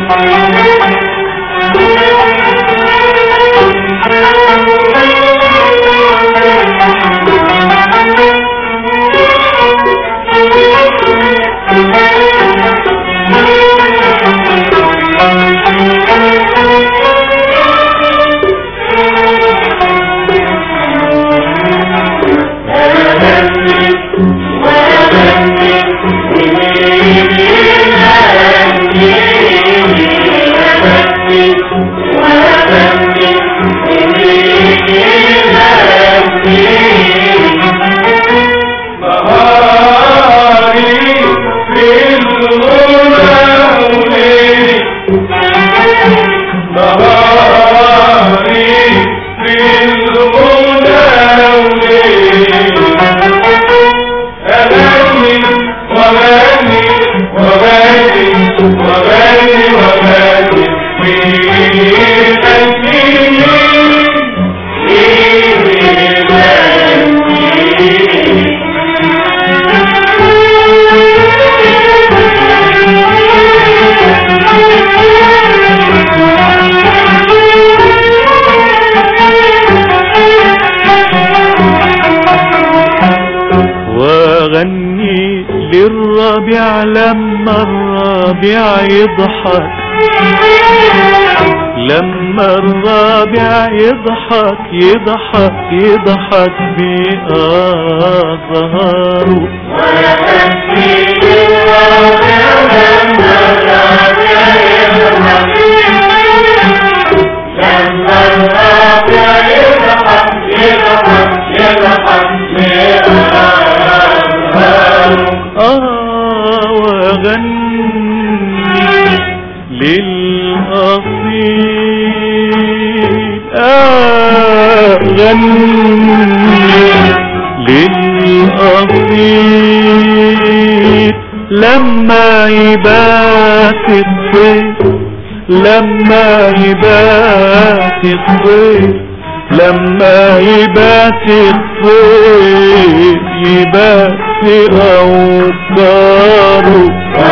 نهاري في الغنى وليلي نهاري في الغنى وليلي أغني وغني وغني وغني وغني في واغني للربيع لما الربيع يضحك لما الربيع يضحك يضحك يضحك بأظهاره آه وغني للأصيل أغني للأصيل لما يبات الصيف لما يبات الصيف لما يبات الصيف يبات في أوطاره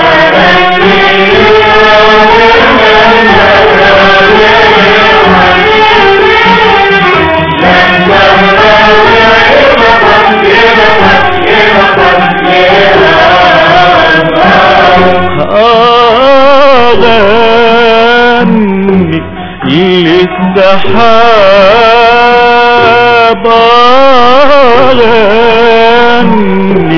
أغني للسحاب أغني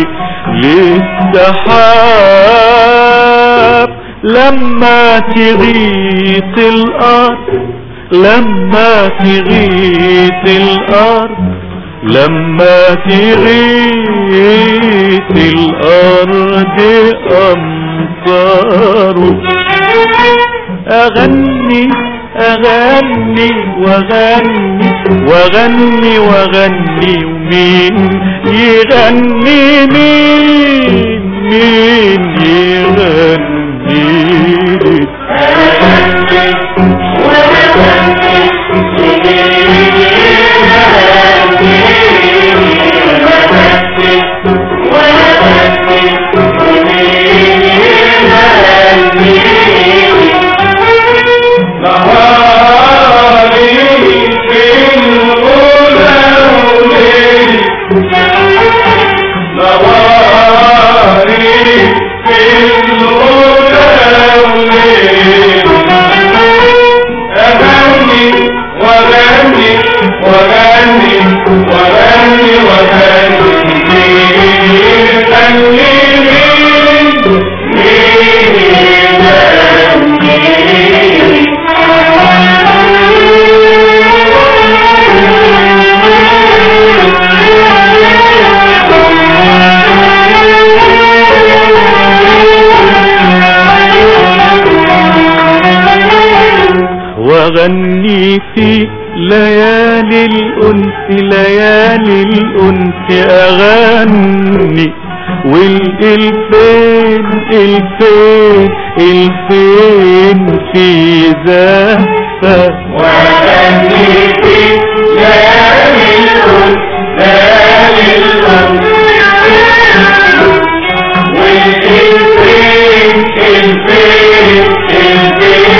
للسحاب لما تغيث الأرض لما تغيث الأرض لما تغيث الأرض أمطار أغني أغني وغني وغني وغني ومين يغني مين مين يغني نهاري في الغنى وليلي نهاري في الغنى وليلي أغني وغني وغني وغني وغني غني وغني في ليالي الأنس ليالي الأنس أغني والإلفين الفين الفين في زفة وغني في ليالي الأنس ليالي الأنس والإلفين الفين الفين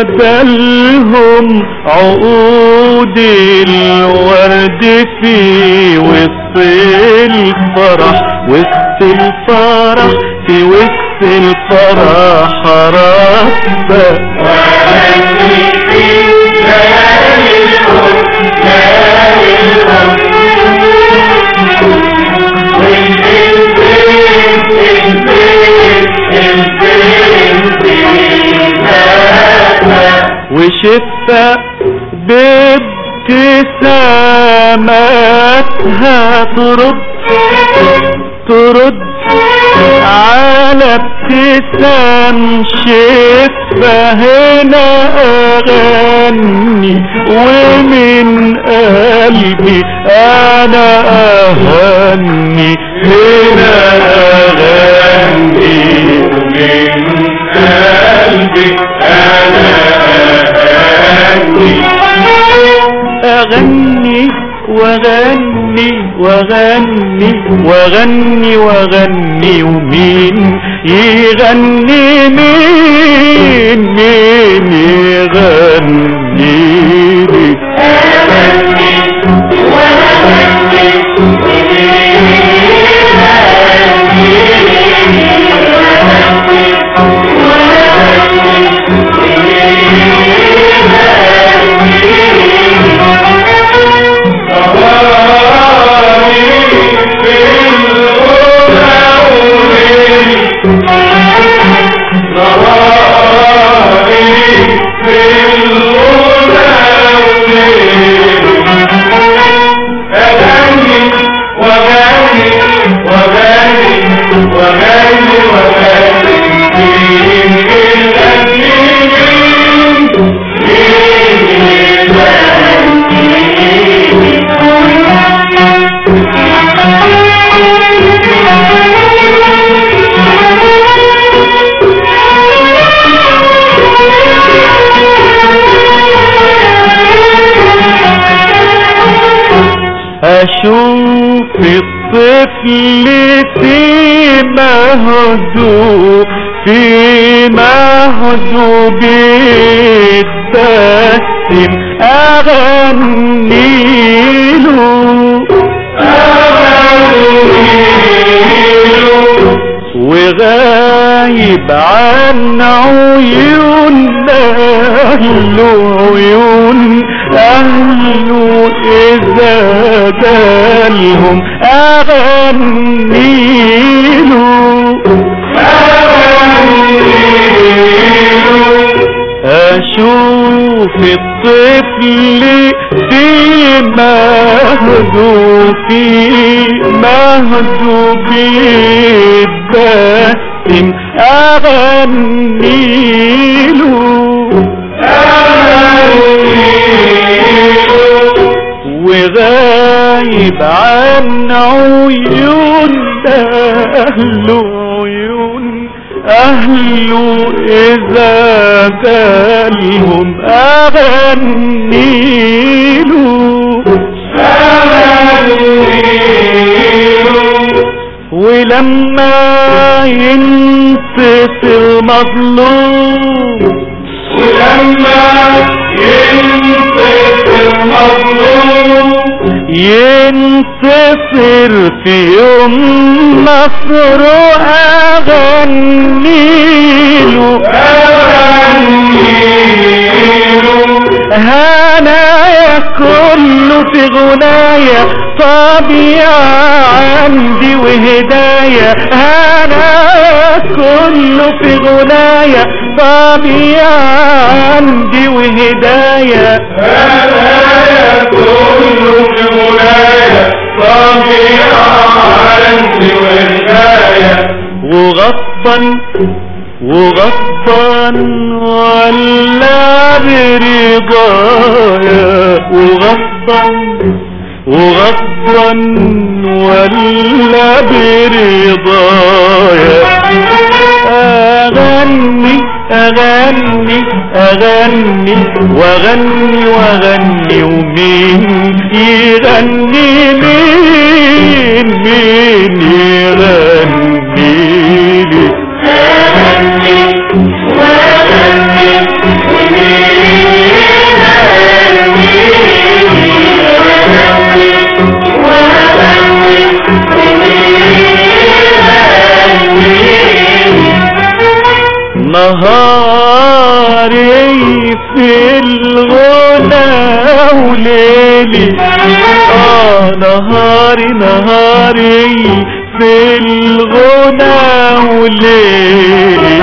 بدلهم عقود الورد في وسط الفرح وسط الفرح في وسط الفرح ربك وغني في ليالي الأنس ليالي الأنس والإنسان إنسان إنسان فينا وشفة بابتساماتها ترد ترد على ابتسام شفة هنا أغني ومن قلبي أنا أهني هنا أغني من قلبي أنا أهني أغني وغني وغني وغني وغني ومين يغني مين مين يغني لي أغني وأغني أشوف الطفل في مهدو في مهدو بيتبسم أغني له وغايب عن عيون أهله عيون أهله إذا جالهم أغني له أشوف الطفل في مهدو في مهدو بيتبسم أغني له وغايب عن عيون أهله عيون أهله إذا جالهم أغني له ولما ينتصر مظلوم ولما ينتصر مظلوم ينتصر في يوم نصر أغنيله هنايا كله في غنايا طبيعة عندي وهدايا هنايا كله في غنايا طبيعة عندي وهدايا هذا كل مولاي طبيعة عندي وهدايا وغصبا وغصبا ولا برضايا وغصبا وغصبا ولا برضايا أغني أغني أغني وأغني وأغني ومين يغني مين مين يغني لي أغني وأغني ومين في الغنى وليلي اه نهاري نهاري في الغنى وليلي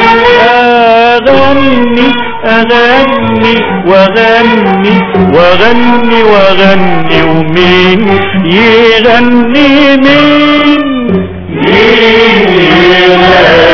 اغني اغني واغني واغني واغني ومين يغني مين مين يغني